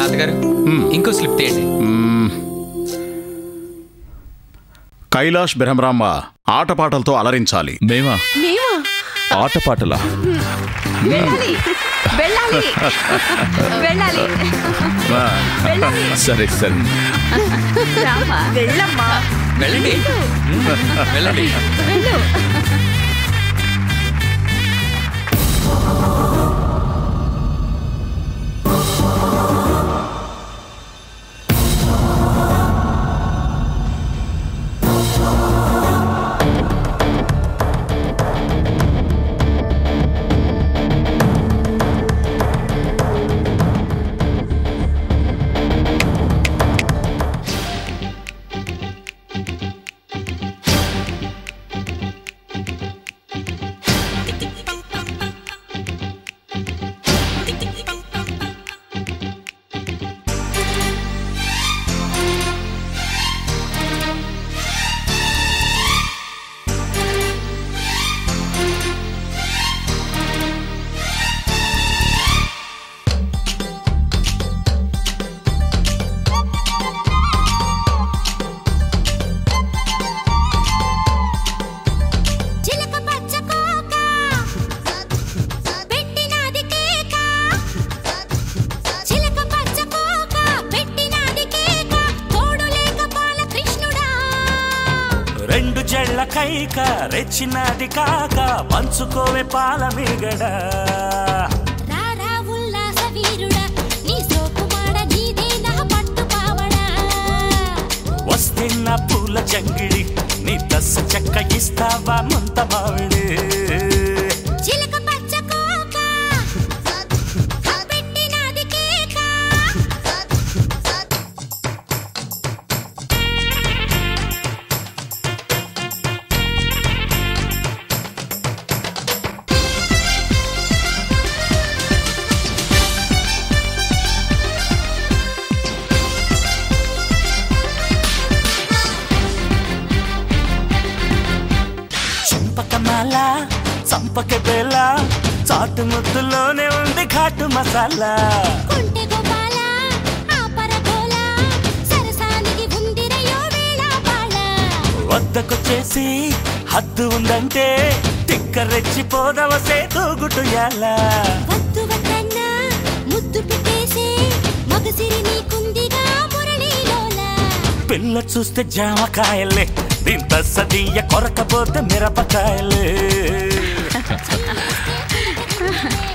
తాతగారు ఇంకో స్లిప్ తీయండి కైలాష్ బ్రహ్మరాంబ ఆటపాటలతో అలరించాలి మేమా మేమా ఆటపాటలా వెళ్ళాలి వెళ్ళాలి వెళ్ళాలి ఆ, వెళ్ళాలి సరే సరే రామా వెళ్ళమ్మా వెళ్ళండి వెళ్ళండి వెళ్ళు చిలక పచ్చ కోక పెట్టినాది కేక చిలక పచ్చ కోక పెట్టినాది కేక తోడు లేక బాల కృష్ణుడా రెండు జళ్ళ కైక రెచ్చినది కాక పంచుకోవే పాల మీగడ రారా ఉల్లాస వీరుడా నీ సోకు మాడ నీదే నా పట్టు పావడా వస్తే నా పూల జంగిడి నీ దశ చెక్క ఇస్తావా ముంత మావిడి చిలక పచ్చ కోక పెట్టినాది కేక చంపకమాల చంపక బేల చాటు ముద్దులోనే ఉంది ఘాటు మసాలా కొంటె గోపాల ఆపర గోల సరసానికి ఉందిరయో వేళ బాళ వద్దకొచ్చేసి హద్దు ఉందంటే తిక్క రెచ్చిపోదవసే తూగుటుయాలా వద్దు వద్దన్నా ముద్దు పెట్టేసే మగసిరి నీకుందిగా మురళీలోల పిల్ల చూస్తే జామకాయలే దీంత సదీయ కొరకపోతే మిరపకాయలే చిలిస్తే చిలికే